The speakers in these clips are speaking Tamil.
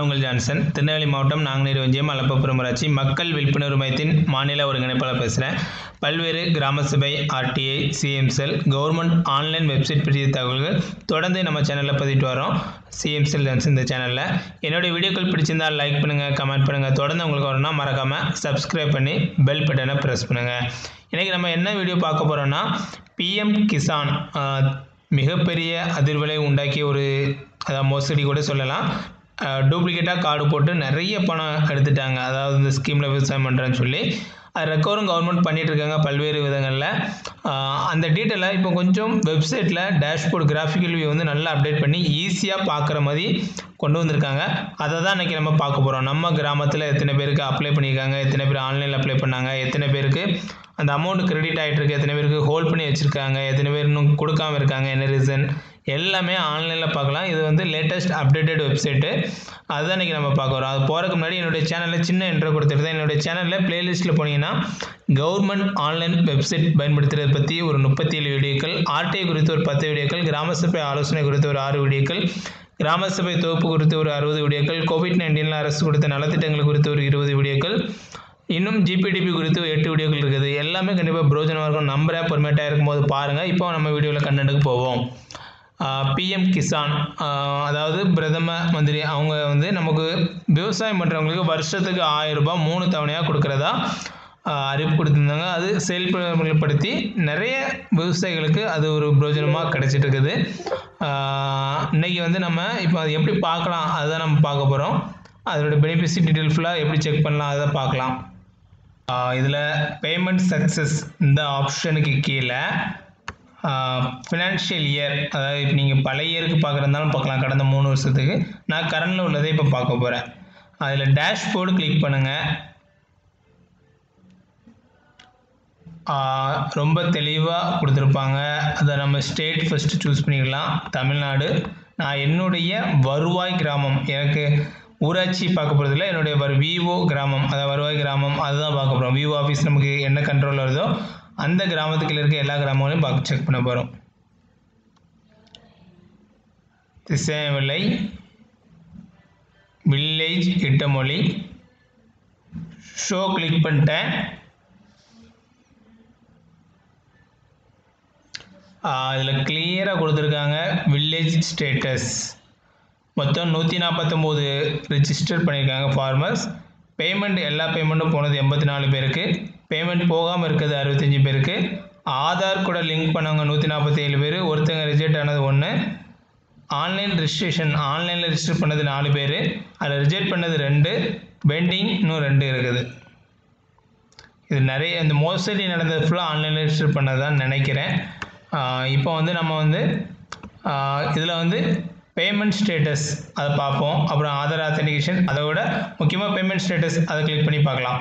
உங்கள் ஜான்சன் திருநெல்வேலி மாவட்டம் நாங்குநேரி ஒன்றியம் அலப்பபுரம் ஊராட்சி மக்கள் விழிப்புணர்வு மையத்தின் மாநில ஒருங்கிணைப்பாளர் பேசுகிறேன் பல்வேறு கிராம சபை RTI CM cell government online website பற்றிய தகவல்கள் தொடர்ந்து நம்ம சேனலில் பதிவிட்டு வரோம் சிஎம்செல் ஜான்சன் இந்த சேனலில் என்னுடைய வீடியோக்கள் பிடிச்சிருந்தால் லைக் பண்ணுங்கள் கமெண்ட் பண்ணுங்கள் தொடர்ந்து உங்களுக்கு வரணும்னா மறக்காமல் சப்ஸ்கிரைப் பண்ணி பெல் பட்டனை ப்ரெஸ் பண்ணுங்கள் இன்றைக்கி நம்ம என்ன வீடியோ பார்க்க போகிறோம்னா பிஎம் கிசான் ஆஹ், மிகப்பெரிய அதிர்வலை உண்டாக்கிய ஒரு அதாவது மோசடி கூட சொல்லலாம் டூப்ளிகேட்டாக கார்டு போட்டு நிறைய பணம் எடுத்துட்டாங்க அதாவது இந்த ஸ்கீமில் விவசாயம் பண்ணுறேன்னு சொல்லி அது ரெக்கவரும் கவர்மெண்ட் பண்ணிட்டு இருக்காங்க பல்வேறு விதங்களில் ஆஹ் அந்த டீட்டெயிலை இப்போ கொஞ்சம் வெப்சைட்டில் டேஷ்போர்ட் கிராஃபிக்கல் வியூ வந்து நல்லா அப்டேட் பண்ணி ஈஸியாக பார்க்குற மாதிரி கொண்டு வந்திருக்காங்க அதை தான் இன்றைக்கி நம்ம பார்க்க போகிறோம் நம்ம கிராமத்தில் எத்தனை பேருக்கு அப்ளை பண்ணியிருக்காங்க எத்தனை பேர் ஆன்லைனில் அப்ளை பண்ணாங்க எத்தனை பேருக்கு அந்த அமௌண்ட் கிரெடிட் ஆகிட்டு இருக்கு எத்தனை பேருக்கு ஹோல்ட் பண்ணி வச்சுருக்காங்க எத்தனை பேர் இன்னும் கொடுக்காம இருக்காங்க என்ன ரீசன் எல்லாமே ஆன்லைனில் பார்க்கலாம் இது வந்து லேட்டஸ்ட் அப்டேட்டட் வெப்சைட்டு அதுதான் இன்றைக்கி நம்ம பார்க்க வரோம் அது போகிறதுக்கு முன்னாடி என்னுடைய சேனலில் சின்ன இன்ட்ரோ கொடுத்துருந்தேன் என்னுடைய சேனலில் பிளேலிஸ்ட்டில் போனீங்கன்னா கவர்மெண்ட் ஆன்லைன் வெப்சைட் பயன்படுத்துறது பற்றி ஒரு முப்பத்தி ஏழு வீடியோக்கள் ஆர்டிஐ குறித்து ஒரு பத்து வீடியோக்கள் கிராம சபை ஆலோசனை குறித்து ஒரு ஆறு வீடியோக்கள் கிராம சபை தொகுப்பு குறித்து ஒரு அறுபது வீடியோக்கள் கோவிட் நைன்டீனில் அரசு கொடுத்த நலத்திட்டங்கள் குறித்து ஒரு இருபது வீடியோக்கள் இன்னும் ஜிபிடிபி குறித்து ஒரு எட்டு வீடியோக்கள் இருக்குது எல்லாமே கண்டிப்பாக பிரோஜனமாக இருக்கும் நம்புறேன் பொறுமேட்டாக இருக்கும்போது பாருங்கள் இப்போ நம்ம வீடியோவில் கண்டென்ட்டுக்கு போவோம் பிஎம் கிசான் ஆஹ் அதாவது பிரதம மந்திரி அவங்க வந்து நமக்கு விவசாயம் பண்ணுறவங்களுக்கு வருஷத்துக்கு ஆயிரம் ரூபாய் மூணு தவணையாக கொடுக்குறதா ஆஹ் அறிவிப்பு கொடுத்துருந்தாங்க அது செயல்படுத்தி நிறைய விவசாயிகளுக்கு அது ஒரு பிரயோஜனமாக கிடைச்சிட்டு இருக்குது ஆஹ் இன்னைக்கு வந்து நம்ம இப்போ அது எப்படி பார்க்கலாம் அதுதான் நம்ம பார்க்க போகிறோம் அதோட பெனிஃபிட்ஸ் டீட்டெயில் ஃபுல்லாக எப்படி செக் பண்ணலாம் அதை பார்க்கலாம் இதில் பேமெண்ட் சக்ஸஸ் இந்த ஆப்ஷனுக்கு கீழே ஃபினான்ஷியல் இயர் அதாவது இப்போ நீங்கள் பழைய இயருக்கு பார்க்குறதாலும் பார்க்கலாம் கடந்த மூணு வருஷத்துக்கு நான் கரண்டில் உள்ளதை இப்போ பார்க்க போகிறேன் அதில் டேஷ்போர்டு கிளிக் பண்ணுங்கள் ரொம்ப தெளிவாக கொடுத்துருப்பாங்க அதை நம்ம ஸ்டேட் ஃபஸ்ட்டு சூஸ் பண்ணிக்கலாம் தமிழ்நாடு நான் என்னுடைய வருவாய் கிராமம் எனக்கு ஊராட்சி பார்க்க போகிறதில்ல என்னுடைய வரு விஓ கிராமம் அதாவது வருவாய் கிராமம் அதுதான் பார்க்க போகிறோம் விஓ ஆஃபீஸ் நமக்கு என்ன கண்ட்ரோல் வருதோ அந்த கிராமத்துக்குள்ள இருக்க எல்லா கிராமங்களையும் பார்க்க செக் பண்ண போகிறோம் Thisaivilai village Ittamozhi show click பண்ணிட்டேன் இதில் கிளியராக கொடுத்துருக்காங்க வில்லேஜ் ஸ்டேட்டஸ் மொத்தம் நூற்றி நாற்பத்தொம்போது ரிஜிஸ்டர் பண்ணியிருக்காங்க ஃபார்மர்ஸ் பேமெண்ட் எல்லா பேமெண்ட்டும் போனது எண்பத்தி நாலு பேருக்கு பேமெண்ட் போகாமல் இருக்கிறது அறுபத்தஞ்சி பேருக்கு ஆதார் கூட லிங்க் பண்ணவங்க நூற்றி நாற்பத்தி ஏழு பேர் ஒருத்தங்க ரிஜெக்ட் ஆனது ஒன்று ஆன்லைன் ரிஜிஸ்ட்ரேஷன் ஆன்லைனில் ரிஜிஸ்டர் பண்ணது நாலு பேர் அதில் ரிஜெக்ட் பண்ணது ரெண்டு பெண்டிங் இன்னும் ரெண்டு இருக்குது இது நிறைய இந்த மோசடி நடந்தது ஃபுல்லாக ஆன்லைனில் ரிஜிஸ்டர் பண்ணது தான் நினைக்கிறேன் இப்போ வந்து நம்ம வந்து இதில் வந்து பேமெண்ட் ஸ்டேட்டஸ் அதை பார்ப்போம் அப்புறம் ஆதார் ஆத்தென்டிகேஷன் அதை விட முக்கியமாக பேமெண்ட் ஸ்டேட்டஸ் அதை கிளிக் பண்ணி பார்க்கலாம்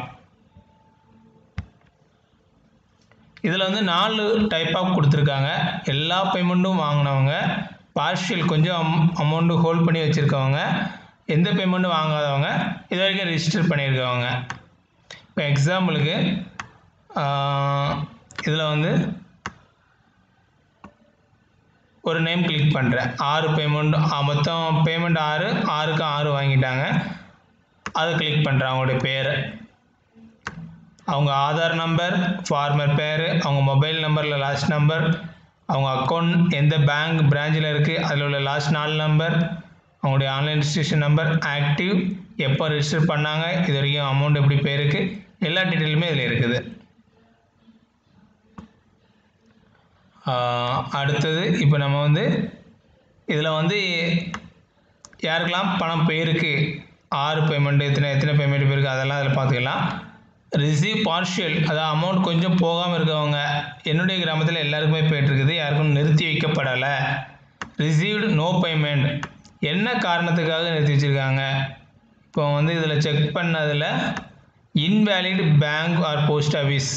இதில் வந்து நாலு டைப் ஆஃப் கொடுத்துருக்காங்க எல்லா பேமெண்ட்டும் வாங்கினவங்க பார்ஷியல் கொஞ்சம் அம் அமௌண்ட்டு ஹோல்ட் பண்ணி வச்சுருக்கவங்க எந்த பேமெண்ட்டும் வாங்காதவங்க இது வரைக்கும் ரிஜிஸ்டர் பண்ணியிருக்கவங்க இப்போ எக்ஸாம்பிளுக்கு இதில் வந்து ஒரு நேம் கிளிக் பண்ணுறேன் ஆறு பேமெண்ட் மொத்தம் பேமெண்ட் ஆறு ஆறுக்கு ஆறு வாங்கிட்டாங்க அதை கிளிக் பண்ணுறேன் அவங்களுடைய பேர் அவங்க ஆதார் நம்பர் ஃபார்மர் பேர் அவங்க மொபைல் நம்பரில் லாஸ்ட் நம்பர் அவங்க அக்கௌண்ட் எந்த பேங்க் பிரான்ச்சில் இருக்குது அதில் உள்ள லாஸ்ட் நாலு நம்பர் அவங்களுடைய ஆன்லைன் ரிஜிஸ்ட்ரேஷன் நம்பர் ஆக்டிவ் எப்போ ரிஜிஸ்டர் பண்ணாங்க இது வரைக்கும் அமௌண்ட் எப்படி போயிருக்கு எல்லா டீட்டெயிலுமே இதில் இருக்குது அடுத்தது இப்போ நம்ம வந்து இதில் வந்து யாருக்கெல்லாம் பணம் போயிருக்கு ஆறு பேமெண்ட் எத்தனை எத்தனை பேமெண்ட் போயிருக்கு அதெல்லாம் அதில் பார்த்துக்கலாம் ரிசீவ் பார்ஷியல் அதாவது அமௌண்ட் கொஞ்சம் போகாமல் இருக்கவங்க என்னுடைய கிராமத்தில் எல்லாருக்குமே போயிட்டுருக்குது யாருக்கும் நிறுத்தி வைக்கப்படலை ரிசீவ்டு நோ பேமெண்ட் என்ன காரணத்துக்காக நிறுத்தி வச்சுருக்காங்க இப்போ வந்து இதில் செக் பண்ணதில் invalid bank or post office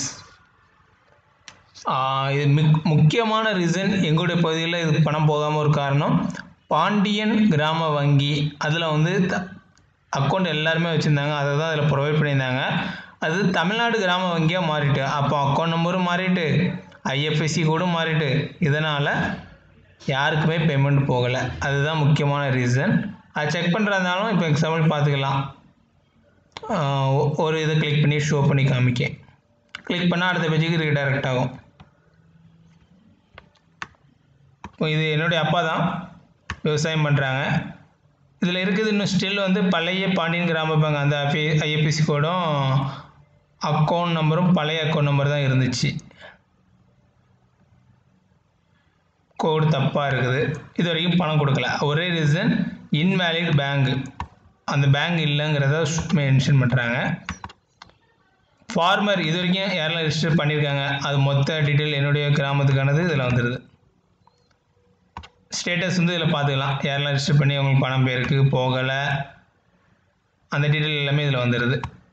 இது மிக் முக்கியமான ரீசன் எங்களுடைய பகுதியில் இது பணம் போகாமல் ஒரு காரணம் பாண்டியன் கிராம வங்கி அதில் வந்து அக்கௌண்ட் எல்லாருமே வச்சுருந்தாங்க அதை தான் அதில் ப்ரொவைட் பண்ணியிருந்தாங்க அது தமிழ்நாடு கிராம வங்கியாக மாறிட்டு அப்போ அக்கௌண்ட் நம்பரும் மாறிட்டு ஐஎஃப்எஸ்சி கோடும் மாறிட்டு இதனால் யாருக்குமே பேமெண்ட் போகலை அதுதான் முக்கியமான ரீசன் அது செக் பண்ணுறதுனாலும் இப்போ எக்ஸாம்பிள் பார்த்துக்கலாம் ஆஹ் ஒ- ஒரு இதை கிளிக் பண்ணி ஷோ பண்ணி காமிக்க கிளிக் பண்ணால் அடுத்த பேஜுக்கு ரீடைரக்ட் ஆகும் இப்போ இது என்னுடைய அப்பா தான் விவசாயம் பண்ணுறாங்க இதில் இருக்குது இன்னும் ஸ்டில் வந்து பழைய பாண்டியன் கிராம பேங்க் அந்த ஐஎஃப்எஸ்சி கோடும் அக்கௌண்ட் நம்பரும் பழைய அக்கௌண்ட் நம்பர் தான் இருந்துச்சு கோடு தப்பாக இருக்குது இது வரைக்கும் பணம் கொடுக்கல ஒரே ரீசன் இன்வேலிட் பேங்க் அந்த பேங்க் இல்லைங்கிறத மென்ஷன் பண்ணுறாங்க ஃபார்மர் இது வரைக்கும் யாரெல்லாம் ரெஜிஸ்டர் பண்ணியிருக்காங்க அது மொத்த டீட்டெயில் என்னுடைய கிராமத்துக்கானது இதில் வந்துடுது ஸ்டேட்டஸ் வந்து இதில் பார்த்துக்கலாம் யாரெல்லாம் ரெஜிஸ்டர் பண்ணி அவங்களுக்கு பணம் போயிருக்கு போகலை அந்த டீட்டெயில் எல்லாமே இதில் வந்துடுது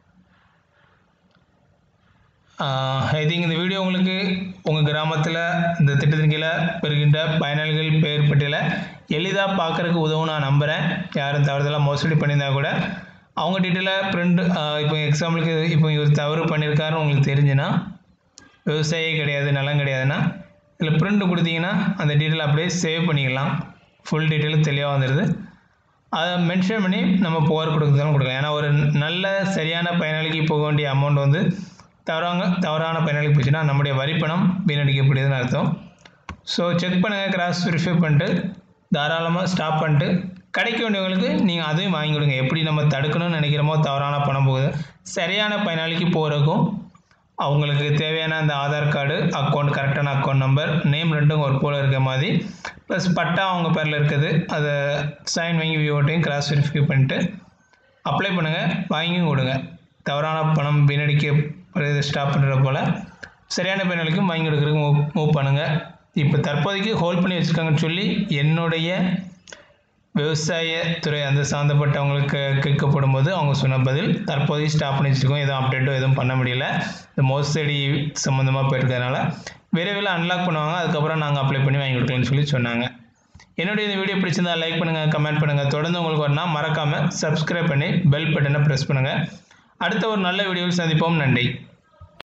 ஐ திங்க் இந்த வீடியோ உங்களுக்கு உங்கள் கிராமத்தில் இந்த திட்டத்தின் கீழே பெறுகின்ற பயனாளிகள் பெயர் பட்டியலை எளிதாக பார்க்குறதுக்கு உதவும் நான் நம்புகிறேன் யாரும் தவறுதலாக மோசடி பண்ணியிருந்தா கூட அவங்க டீட்டெயிலாக பிரிண்ட் இப்போ எக்ஸாம்பிளுக்கு இப்போ இவர் தவறு பண்ணியிருக்காருன்னு உங்களுக்கு தெரிஞ்சுன்னா விவசாயி கிடையாது நிலம் கிடையாதுன்னா இதில் பிரிண்ட் கொடுத்தீங்கன்னா அந்த டீட்டெயில் அப்படியே சேவ் பண்ணிக்கலாம் ஃபுல் டீட்டெயிலும் தெளிவாக வந்துடுது அதை மென்ஷன் பண்ணி நம்ம புகார் கொடுக்குறதாலும் கொடுக்கலாம் ஏன்னா ஒரு நல்ல சரியான பயனாளிக்கு போக வேண்டிய அமௌண்ட் வந்து தவறாங்க தவறான பயனாளிக்கு போச்சுன்னா நம்முடைய வரிப்பணம் வீணடிக்கப்படுதுன்னு அர்த்தம் ஸோ செக் பண்ணுங்கள் கிராஸ் வெரிஃபை பண்ணிட்டு தாராளமாக ஸ்டாப் பண்ணிட்டு கிடைக்க வேண்டியவங்களுக்கு நீங்கள் அதையும் வாங்கி கொடுங்க எப்படி நம்ம தடுக்கணும்னு நினைக்கிறோமோ தவறான பணம் போகுது சரியான பயனாளிக்கு போகிறதுக்கும் அவங்களுக்கு தேவையான அந்த ஆதார் கார்டு அக்கௌண்ட் கரெக்டான அக்கௌண்ட் நம்பர் நேம் ரெண்டும் ஒரு போல் இருக்க மாதிரி ப்ளஸ் பட்டா அவங்க பேரில் இருக்குது அதை சைன் வாங்கி விவோட்டையும் கிராஸ் வெரிஃபை பண்ணிட்டு அப்ளை பண்ணுங்கள் வாங்கியும் கொடுங்க தவறான பணம் வீணடிக்க ஸ்டாப் பண்ணுற போல் சரியான பயனாளிக்கும் வாங்கி கொடுக்குறதுக்கு மூவ் மூவ் பண்ணுங்கள் இப்போ தற்போதைக்கு ஹோல்ட் பண்ணி வச்சுருக்காங்கன்னு சொல்லி என்னுடைய விவசாயத்துறை அந்த சார்ந்தப்பட்டவங்களுக்கு கேட்கப்படும் போது அவங்க சொன்ன பதில் தற்போதைக்கு ஸ்டாப் பண்ணி வச்சுருக்கோம் எதுவும் அப்டேட்டோ எதுவும் பண்ண முடியல இந்த மோசடி சம்மந்தமாக போயிருக்கிறதுனால விரைவில் அன்லாக் பண்ணுவாங்க அதுக்கப்புறம் நாங்கள் அப்ளை பண்ணி வாங்கி கொடுக்கலாம்னு சொல்லி சொன்னாங்க என்னுடைய இந்த வீடியோ பிடிச்சிருந்தா லைக் பண்ணுங்கள் கமெண்ட் பண்ணுங்கள் தொடர்ந்து உங்களுக்கு வரணும் மறக்காமல் சப்ஸ்கிரைப் பண்ணி பெல் பட்டனை ப்ரெஸ் பண்ணுங்கள் அடுத்த ஒரு நல்ல வீடியோவில் சந்திப்போம் நன்றி